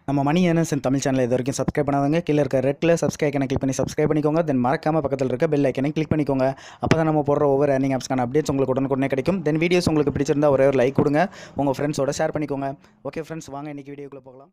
நம்ம மணி earners Tamil channel இது வரைக்கும் சப்ஸ்கிரைப் பண்ணாதவங்க கீழே இருக்க ரெட்டில் சப்ஸ்கிரைப் ஐக்கனை கிளிக் பண்ணி சப்ஸ்கிரைப் பண்ணிக்கோங்க தென் மறக்காம பக்கத்தில் இருக்க பெல் ஐக்கனை கிளிக் பண்ணிக்கோங்க அப்போ தான் நம்ம போடுற ஒவ்வொரு ஏர்னிங் ஆப்ஸ்க்கான அப்டேட்ஸ் உங்களுக்கு உடனுக்குடனே கிடைக்கும் தென் வீடியோஸ் உங்களுக்கு பிடிச்சிருந்தா ஒரே ஒரு லைக் கொடுங்க உங்கள் ஃப்ரெண்ட்ஸோட ஷேர் பண்ணிக்கோங்க ஓகே ஃப்ரெண்ட்ஸ் வாங்க இன்றைக்கி வீடியோக்குள்ளே போகலாம்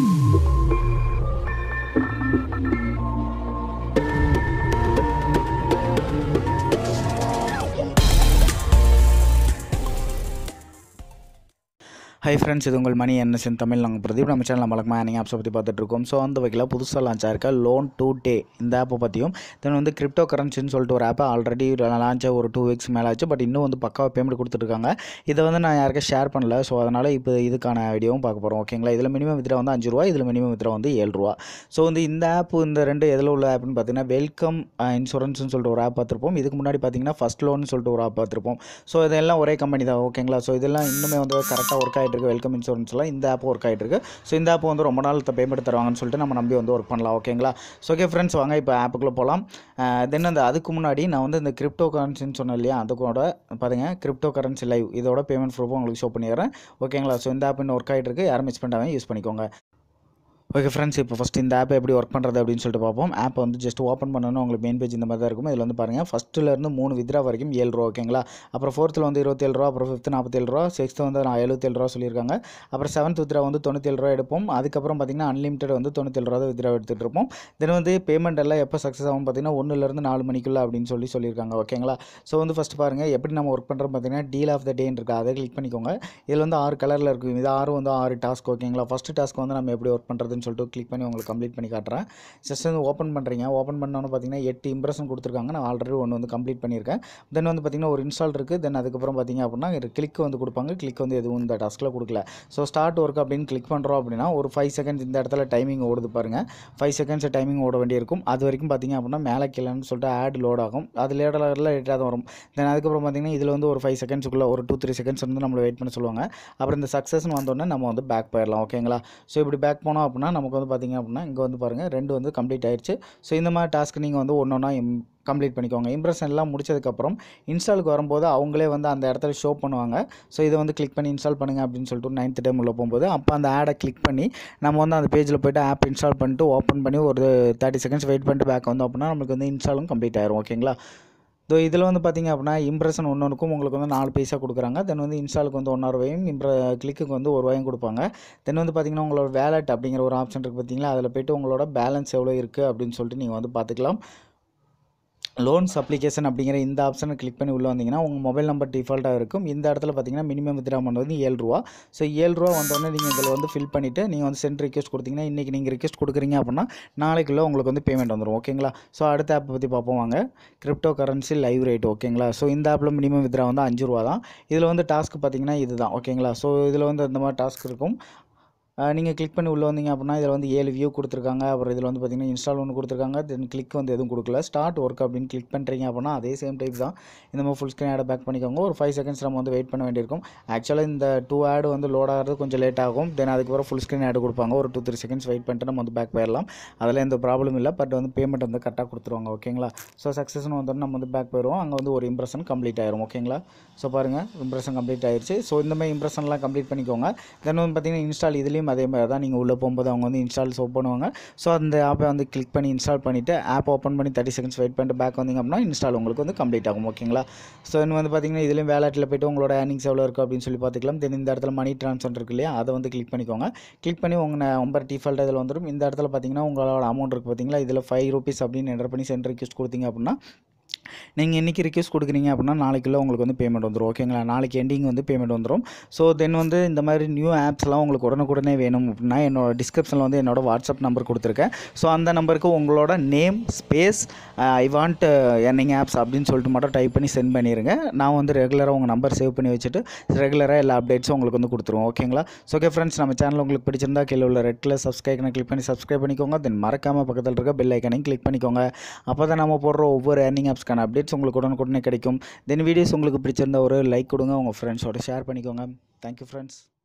ஹை ஃப்ரெண்ட்ஸ் இது உங்கள் மணி என்எஸ்என் தமிழ் நாங்கள் பிரதீப் நம்ம சேனல் வழக்கமாக ஏர்னிங் ஆப்ஸை பற்றி பார்த்துட்டு இருக்கோம் ஸோ அந்த வகையில் புதுசாக லான்ச் ஆயிருக்க லோன் டூ டே இந்த ஆப்பை பற்றியும் தென் வந்து கிரிப்டோ கரன்சின்னு சொல்லிட்டு ஒரு ஆப்பை ஆல்ரெடி லான்ச் ஒரு டூ வீக்ஸ் மேலே ஆச்சு பட் இன்னும் வந்து பக்காவாக பேமெண்ட் கொடுத்துருக்காங்க இதை வந்து நான் யாருக்கும் ஷேர் பண்ணல ஸோ அதனால் இப்போ இதுக்கான வீடியோவும் பார்க்க போகிறோம் ஓகேங்களா இதில் மினிமம் வித்ரா வந்து அஞ்சு ரூபா இதில் மினிமம் வித்ரா வந்து ஏழு ரூபா ஸோ வந்து இந்த ஆப் இந்த ரெண்டு எதில் உள்ள ஆப்னு பார்த்தீங்கன்னா வெல்கம் இன்சூரன்ஸ்னு சொல்லிட்டு ஒரு ஆப் பார்த்துருப்போம் இதுக்கு முன்னாடி பார்த்தீங்கன்னா ஃபஸ்ட் லோன்னு சொல்லிட்டு ஒரு ஆப் பார்த்துருப்போம் ஸோ இதெல்லாம் ஒரே கம்பெனி தான் ஓகேங்களா ஸோ இதெல்லாம் இன்னுமே வந்து கரெக்டாக ஒர்க் ஆகிட்டு இருக்கு வெல்கம் இன்சூரன்ஸ்லாம் இந்த ஆப் ஒர்க் ஆகிட்டு இருக்கு ஸோ இந்த ஆப் வந்து ரொம்ப நாள் பேமெண்ட் தருவாங்கன்னு சொல்லிட்டு நம்ம நம்பி வந்து ஒர்க் பண்ணலாம் ஓகேங்களா ஸோ ஓகே ஃப்ரெண்ட்ஸ் வாங்க இப்போ ஆப்புக்குள்ளே போகலாம் தென் அந்த அதுக்கு முன்னாடி நான் வந்து இந்த கிரிப்டோ கரன்சின்னு சொன்னேன் இல்லையா அதுக்கூட பாருங்க கிரிப்டோ கரன்சி லைவ் இதோட பேமெண்ட் ப்ரூஃபும் உங்களுக்கு ஷோ பண்ணிடுறேன் ஓகேங்களா ஸோ இந்த ஆப் இன்னும் ஒர்க் ஆகிட்டு இருக்கு யாரும் மிஸ் பண்ணாமல் யூஸ் பண்ணிக்கோங்க ஓகே ஃப்ரெண்ட்ஸ் இப்போ ஃபஸ்ட் இந்த ஆப்பை எப்படி ஒர்க் பண்ணுறது அப்படின்னு சொல்லிட்டு பார்ப்போம் ஆப் வந்து ஜஸ்ட் ஓப்பன் பண்ணணும் உங்களுக்கு மெயின் பேஜ் இந்த மாதிரி தான் இருக்கும் இதில் வந்து பாருங்கள் ஃபஸ்ட்டுலேருந்து மூணு வித்ரா வரைக்கும் ஏழு ரூபா ஓகேங்களா அப்புறம் ஃபோர்த்தில் வந்து இருபத்தேழு ரூபா அப்புறம் ஃபிஃப்த் நாற்பத்தேழு ரூபா சிக்ஸ்த்து வந்து நான் எழுபத்தேழு ரூபா சொல்லியிருக்காங்க அப்புறம் செவன்த் வித்ரா வந்து தொண்ணூத்தேழு ரூபா எடுப்போம் அதுக்கப்புறம் பார்த்திங்கன்னா அன்லிமிட்டட் வந்து தொண்ணூத்தேழு ரூபா தான் வித்ரா எடுத்துகிட்டு இருப்போம் தென் வந்து பேமெண்ட் எல்லாம் எப்போ சக்ஸஸ் ஆகும் பார்த்தீங்கன்னா ஒன்றுலேருந்து நாலு மணிக்குள்ளே அப்படின்னு சொல்லி சொல்லியிருக்காங்க ஓகேங்களா ஸோ வந்து ஃபஸ்ட் பாருங்கள் எப்படி நம்ம ஒர்க் பண்ணுறோம் பார்த்தீங்கன்னா டீல் ஆஃப் த டேன்னு இருக்குது அதை கிளிக் பண்ணிக்கோங்க இதில் வந்து ஆறு கலரில் இருக்கும் இது ஆறு வந்து ஆறு டாஸ்க் ஓகேங்களா ஃபஸ்ட்டு டாஸ்க் வந்து நம்ம எப்படி ஒர்க் பண்ணுறதுன்னு சொல்லிட்டு கிளிக் பண்ணி உங்களுக்கு கம்ப்ளீட் பண்ணி காட்டுறேன் ஜஸ்ட் வந்து ஓப்பன் பண்ணுறீங்க ஓப்பன் பண்ணோன்னு பார்த்தீங்கன்னா எட்டு இம்ப்ரெஷன் கொடுத்துருக்காங்க நான் ஆல்ரெடி ஒன்று வந்து கம்ப்ளீட் பண்ணியிருக்கேன் தென் வந்து பார்த்தீங்கன்னா ஒரு இன்ஸ்டால் இருக்குது தென் அதுக்கப்புறம் பார்த்தீங்க அப்படின்னா கிளிக் வந்து கொடுப்பாங்க கிளிக் வந்து எதுவும் இந்த டாஸ்க்கில் கொடுக்கல ஸோ ஸ்டார்ட் ஒர்க் அப்படின்னு கிளிக் பண்ணுறோம் அப்படின்னா ஒரு ஃபைவ் செகண்ட்ஸ் இந்த இடத்துல டைமிங் ஓடுது பாருங்கள் ஃபைவ் செகண்ட்ஸ் டைமிங் ஓட வேண்டியிருக்கும் அது வரைக்கும் பார்த்தீங்க அப்படின்னா மேலே கீழேன்னு சொல்லிட்டு ஆட் லோட் ஆகும் அது லேடரில் லேட்டாக தான் வரும் தென் அதுக்கப்புறம் பார்த்தீங்கன்னா இதில் வந்து ஒரு ஃபைவ் செகண்ட்ஸுக்குள்ளே ஒரு டூ த்ரீ செகண்ட்ஸ் வந்து நம்மளை வெயிட் பண்ண சொல்லுவாங்க அப்புறம் இந்த சக்ஸஸ்னு வந்தோடனே நம்ம வந்து பேக் போயிடலாம் ஓகேங்களா ஸோ இப்படி பேக் போனோம் அப்படின்னா நமக்கு வந்து பார்த்தீங்க அப்படின்னா இங்கே வந்து பாருங்கள் ரெண்டு வந்து கம்ப்ளீட் ஆயிடுச்சு ஸோ இந்த மாதிரி டாஸ்க் நீங்கள் வந்து ஒன்று ஒன்றா கம்ப்ளீட் பண்ணிக்கோங்க இம்ப்ரெஷன் எல்லாம் முடிச்சதுக்கப்புறம் இன்ஸ்டாலுக்கு வரும்போது அவங்களே வந்து அந்த இடத்துல ஷோ பண்ணுவாங்க ஸோ இதை வந்து கிளிக் பண்ணி இன்ஸ்டால் பண்ணுங்கள் அப்படின்னு சொல்லிட்டு நைன்த் டைம் உள்ள போகும்போது அப்போ அந்த ஆடை கிளிக் பண்ணி நம்ம வந்து அந்த பேஜில் போய்ட்டு ஆப் இன்ஸ்டால் பண்ணிட்டு ஓப்பன் பண்ணி ஒரு தேர்ட்டி செகண்ட்ஸ் வெயிட் பண்ணிட்டு பேக் வந்து அப்படின்னா நம்மளுக்கு வந்து இன்ஸ்டாலும் கம்ப்ளீட் ஆயிரும் ஓகேங்களா ஸோ இதில் வந்து பார்த்திங்க அப்படின்னா இம்ப்ரெஷன் ஒன்று ஒன்றுக்கும் உங்களுக்கு வந்து நாலு பைசா கொடுக்குறாங்க தென் வந்து இன்ஸ்டாலுக்கு வந்து ஒன்றரை ரூபாயும் இம்ப்ர கிளிக்கு வந்து ஒரு ரூபாயும் கொடுப்பாங்க தென் வந்து பார்த்திங்கன்னா உங்களோட வேலட் அப்படிங்கிற ஒரு ஆப்ஷன் இருக்குது பார்த்தீங்களா அதில் போய்ட்டு உங்களோட பேலன்ஸ் எவ்வளோ இருக்குது அப்படின்னு சொல்லிட்டு நீங்கள் வந்து பார்த்துக்கலாம் லோன்ஸ் அப்ளிகேஷன் அப்படிங்கிற இந்த ஆப்ஷனை கிளிக் பண்ணி உள்ளே வந்தீங்கன்னா உங்கள் மொபைல் நம்பர் டிஃபால்ட்டாக இருக்கும் இந்த இடத்துல பார்த்தீங்கன்னா மினிமம் வித்ரா பண்ணுறது வந்து ஏழு ரூபா ஸோ ஏழு ரூபா வந்தோடனே நீங்கள் இதில் வந்து ஃபில் பண்ணிவிட்டு நீங்கள் வந்து சென்ட் ரிக்வஸ்ட் கொடுத்தீங்கன்னா இன்றைக்கி நீங்கள் ரிக்வஸ்ட் கொடுக்குறீங்க அப்படின்னா நாளைக்குள்ளே உங்களுக்கு வந்து பேமெண்ட் வந்துடும் ஓகேங்களா ஸோ அடுத்த ஆப்பை பற்றி பார்ப்போம் வாங்க கிரிப்டோ கரன்சி லைவ் ரேட் ஓகேங்களா ஸோ இந்த ஆப்பில் மினிமம் வித்ரா வந்து அஞ்சு ரூபா தான் இதில் வந்து டாஸ்க் பார்த்தீங்கன்னா இதுதான் ஓகேங்களா ஸோ இதில் வந்து இந்த மாதிரி டாஸ்க் இருக்கும் நீங்கள் கிளிக் பண்ணி உள்ளே வந்தீங்க அப்படின்னா இதில் வந்து ஏழு வியூ கொடுத்துருக்காங்க அப்புறம் இதில் வந்து பார்த்தீங்கன்னா இன்ஸ்டால் ஒன்று கொடுத்துருக்காங்க தென் கிளிக் வந்து எதுவும் கொடுக்கல ஸ்டார்ட் ஒர்க் அப்படின்னு கிளிக் பண்ணுறீங்க அப்படின்னா அதே சேம் டைப் தான் இந்த மாதிரி ஃபுல் ஸ்க்ரீன் ஆடை பேக் பண்ணிக்கோங்க ஒரு ஃபைவ் செகண்ட்ஸ் நம்ம வந்து வெயிட் பண்ண வேண்டியிருக்கும் ஆக்சுவலாக இந்த டூ ஆடு வந்து லோட் ஆகிறது கொஞ்சம் லேட் ஆகும் தென் அதுக்கப்புறம் ஃபுல் ஸ்க்ரீன் ஆடு கொடுப்பாங்க ஒரு டூ த்ரீ செகண்ட்ஸ் வெயிட் பண்ணிட்டு நம்ம வந்து பேக் போயிடலாம் அதில் எந்த ப்ராப்ளம் இல்லை பட் வந்து பேமெண்ட் வந்து கரெக்டாக கொடுத்துருவாங்க ஓகேங்களா ஸோ சக்ஸஸ்னு வந்தோடனே நம்ம வந்து பேக் போயிடுவோம் அங்கே வந்து ஒரு இம்ப்ரெஷன் கம்ப்ளீட் ஆயிரும் ஓகேங்களா ஸோ பாருங்கள் இம்ப்ரெஷன் கம்ப்ளீட் ஆயிடுச்சு ஸோ இந்த மாதிரி இம்ப்ரெஷன்லாம் கம்ப்ளீட் பண்ணிக்கோங்க தென் வந்து பார்த்தீங்கன்னா இன்ஸ்டால் இதுலேயும் அதே மாதிரி தான் நீங்கள் உள்ளே போகும்போது அவங்க வந்து இன்ஸ்டால் ஓப்பன் பண்ணுவாங்க ஸோ அந்த ஆப்பை வந்து கிளிக் பண்ணி இன்ஸ்டால் பண்ணிவிட்டு ஆப் ஓப்பன் பண்ணி தேர்ட்டி செகண்ட்ஸ் வெயிட் பண்ணிட்டு பேக் வந்தீங்க அப்படின்னா இன்ஸ்டால் உங்களுக்கு வந்து கம்ப்ளீட் ஆகும் ஓகேங்களா ஸோ இன்னும் வந்து பார்த்தீங்கன்னா இதுலேயும் வேலட்டில் போய்ட்டு உங்களோட ஏர்னிங்ஸ் எவ்வளோ இருக்குது அப்படின்னு சொல்லி பார்த்துக்கலாம் தென் இந்த இடத்துல மணி ட்ரான்ஸ்ஃபர் இருக்கு இல்லையா அதை வந்து கிளிக் பண்ணிக்கோங்க கிளிக் பண்ணி உங்கள் நம்பர் டிஃபால்ட் இதில் வந்துடும் இந்த இடத்துல பார்த்தீங்கன்னா உங்களோட அமௌண்ட் இருக்குது பார்த்தீங்களா இதில் ஃபைவ் ருபீஸ் அப்படின்னு என்டர் பண்ணி சென்ட் ரிக்வஸ்ட் கொடுத்தீங்க அப்படின்னா நீங்கள் இன்றைக்கி ரிக்வஸ்ட் கொடுக்குறீங்க அப்படின்னா நாளைக்குள்ளே உங்களுக்கு வந்து பேமெண்ட் வந்துடும் ஓகேங்களா நாளைக்கு எண்டிங் வந்து பேமெண்ட் வந்துடும் ஸோ தென் வந்து இந்த மாதிரி நியூ ஆப்ஸ்லாம் உங்களுக்கு உடனுக்குடனே வேணும் அப்படின்னா என்னோட டிஸ்கிரிப்ஷனில் வந்து என்னோட வாட்ஸ்அப் நம்பர் கொடுத்துருக்கேன் ஸோ அந்த நம்பருக்கு உங்களோட name space I want earning apps அப்படின்னு சொல்லிட்டு மட்டும் டைப் பண்ணி சென்ட் பண்ணிடுங்க நான் வந்து ரெகுலராக உங்கள் நம்பர் சேவ் பண்ணி வச்சுட்டு ரெகுலராக எல்லா அப்டேட்ஸும் உங்களுக்கு வந்து கொடுத்துருவோம் ஓகேங்களா ஸோ ஓகே ஃப்ரெண்ட்ஸ் நம்ம சேனல் உங்களுக்கு பிடிச்சிருந்தா கீழே உள்ள ரெட்டில் சப்ஸ்கிரைப் கிளிக் பண்ணி சப்ஸ்கிரைப் பண்ணிக்கோங்க தென் மறக்காமல் பக்கத்தில் இருக்க பெல் ஐக்கனையும் கிளிக் பண்ணிக்கோங்க அப்போ தான் நம்ம போடுற ஒவ்வொரு ஏர்னிங் ஆப்ஸ்க்கான அப்டேட்ஸ் உங்களுக்கு உடனுக்குடனே கிடைக்கும் தென் வீடியோஸ் உங்களுக்கு பிடிச்சிருந்தா ஒரு லைக் கொடுங்க உங்கள் ஃப்ரெண்ட்ஸோட ஷேர் பண்ணிக்கோங்க தேங்க்யூ ஃப்ரெண்ட்ஸ்